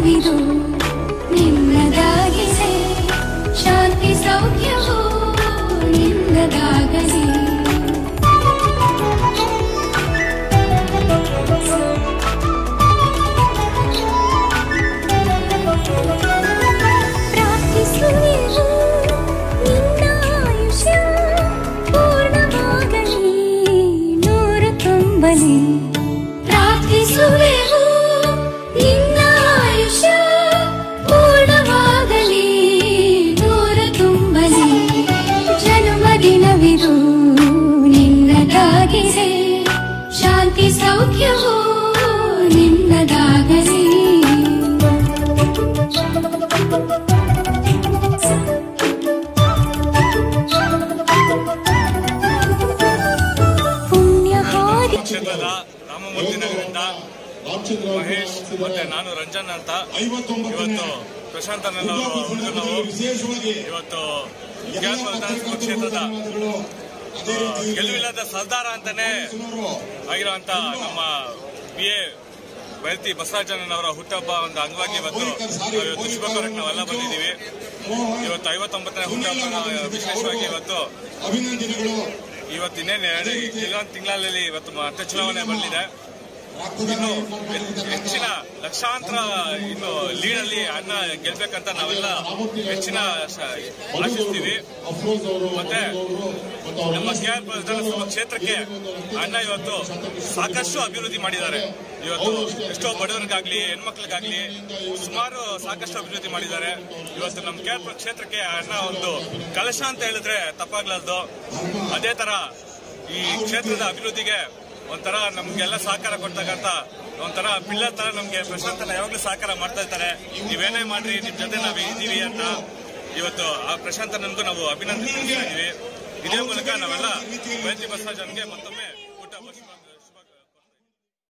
ದಿನವಿದು ನಿನ್ನದಾಗಿದೆ ಶಾಂತಿ ಸೌಖ್ಯವೂ ನಿನ್ನದಾಗಲಿ ಪ್ರಾರ್ಥಿಸುವೆವು ನಿನ್ನ ಆಯುಷ್ಯ ಪೂರ್ಣವಾಗಲಿ ನೂರು ತುಂಬಲಿ ಪ್ರಾರ್ಥಿಸುವೆವು ನಿನ್ನ ಆಯುಷ್ಯ ಪೂರ್ಣವಾಗಲಿ ನೂರು ತುಂಬಲಿ ಜನ್ಮದಿನವಿದು ನಿನ್ನದಾಗಿದೆ ಶಾಂತಿ ಸೌಖ್ಯವೂ ನಿನ್ನದಾಗಲಿ ಪುಣ್ಯ ಹಾದಿ ಕ್ಷೇತ್ರದ ರಾಮಮೂರ್ತಿ ನಗರದಿಂದ ಮಹೇಶ್ ಮತ್ತೆ ನಾನು ರಂಜನ್ ಅಂತ ಇವತ್ತು ಪ್ರಶಾಂತ್ ಅನ್ನೋರು ಹುಡುಗನವು ಇವತ್ತು ವಿಜ್ಞಾನ ವಿಧಾನಸಭಾ ಕ್ಷೇತ್ರದ ಆ, ಗೆಲುವಿಲ್ಲದ ಸರ್ದಾರ ಅಂತಾನೆ ಆಗಿರುವಂತ ನಮ್ಮ ಬಿ ಎ ಬೈಲ್ತಿ ಬಸವರಾಜನವರ ಹುಟ್ಟಹಬ್ಬ ಒಂದು ಅಂಗವಾಗಿ ಇವತ್ತು ನಾವು ಇವತ್ತು ಶುಭ ಕೋರಕ್ಕೆ ನಾವೆಲ್ಲ ಬಂದಿದ್ದೀವಿ ಇವತ್ತು ಐವತ್ತೊಂಬತ್ತನೇ ಹುಟ್ಟಹಬ್ಬ ವಿಶೇಷವಾಗಿ ಇವತ್ತು ಅಭಿನಂದನೆಗಳು ಇವತ್ತು ಇನ್ನೇನು ಎರಡು ಕೆಲವೊಂದು ತಿಂಗಳಲ್ಲಿ ಇವತ್ತು ಮತ್ತೆ ಚುನಾವಣೆ ಬಂದಿದೆ ಇನ್ನು ಹೆ- ಹೆಚ್ಚಿನ ಲಕ್ಷಾಂತರ ಇನ್ನು ಲೀಡಲ್ಲಿ ಅನ್ನ ಗೆಲ್ಬೇಕಂತ ನಾವೆಲ್ಲ ಹೆಚ್ಚಿನ ಶ- ಆಶಿಸ್ತೀವಿ ಅಫ್ರೋಜ್ ಅವರು ಮತ್ತೆ ನಮ್ಮ ಕೆ ಆರ್ ವಿಧಾನಸಭಾ ಕ್ಷೇತ್ರಕ್ಕೆ ಅಣ್ಣ ಇವತ್ತು ಸಾಕಷ್ಟು ಅಭಿವೃದ್ಧಿ ಮಾಡಿದ್ದಾರೆ ಇವತ್ತು ಎಷ್ಟೋ ಬಡವರಿಗಾಗ್ಲಿ ಹೆಣ್ಮಕ್ಳಿಗಾಗ್ಲಿ ಸುಮಾರು ಸಾಕಷ್ಟು ಅಭಿವೃದ್ಧಿ ಮಾಡಿದ್ದಾರೆ ಇವತ್ತು ನಮ್ಮ ಕೆ ಆರ್ ಕ್ಷೇತ್ರಕ್ಕೆ ಅಣ್ಣ ಒಂದು ಕಲಶ ಅಂತ ಹೇಳಿದ್ರೆ ತಪ್ಪಾಗ್ಲಾರ್ದು ಅದೇ ತರ ಈ ಕ್ಷೇತ್ರದ ಅಭಿವೃದ್ಧಿಗೆ ಒಂಥರ ನಮ್ಗೆಲ್ಲ ಸಹಕಾರ ಕೊಡ್ತಕ್ಕಂತ ಒಂಥರ ಪಿಲ್ಲರ್ ತರ ನಮ್ಗೆ ಪ್ರಶಾಂತನ ಯಾವಾಗ್ಲೂ ಸಹಕಾರ ಮಾಡ್ತಾ ಇರ್ತಾರೆ ನೀವೇನೇ ಮಾಡ್ರಿ ನಿಮ್ ಜೊತೆ ನಾವ್ ಇದ್ದೀವಿ ಅಂತ ಇವತ್ತು ಆ ಪ್ರಶಾಂತ ನನ್ಗೂ ನಾವು ಅಭಿನಂದನೆ ತಿಳಿಸ್ತಾ ಇದೀವಿ ಇದೇ ಮೂಲಕ ನಾವೆಲ್ಲ ಬೈತಿ ಬಸವರಾಜನ್ಗೆ ಮತ್ತೊಮ್ಮೆ